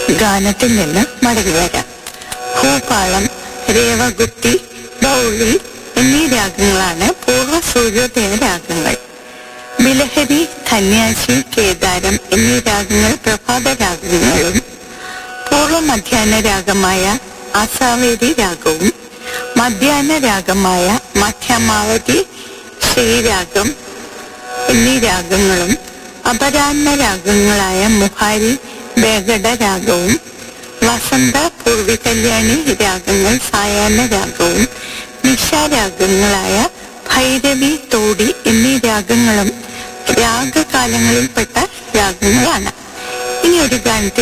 ഗാനത്തിൽ നിന്ന് മടങ്ങി വരാം ഭൂപാളം രേവകുത്തി ബൗളി എന്നീ രാഗങ്ങളാണ് പൂർവ്വ സൂര്യോദയ രാഗങ്ങൾ ബിലഹരി കന്യാശി കേദാരം എന്നീ രാഗങ്ങൾ പ്രഭാത രാഗങ്ങളും പൂർവ്വ മധ്യാഹ്ന രാഗമായ ആസാവേരി രാഗവും മധ്യാഹ്ന രാഗമായ മധ്യമാവതി ശ്രീരാഗം എന്നീ രാഗങ്ങളും അപരാഹ്ന രാഗങ്ങളായ മുഹാരി ബേഗഡ രാഗവും വസന്ത പൂർവി കല്യാണി രാഗങ്ങൾ സായാഹ്ന രാഗവും നിശാരാഗങ്ങളായ ഭൈരവി തോടി എന്നീ രാഗങ്ങളും രാഗകാലങ്ങളിൽപ്പെട്ട രാഗങ്ങളാണ് ഇനി ഒരു ഗാനത്തിൽ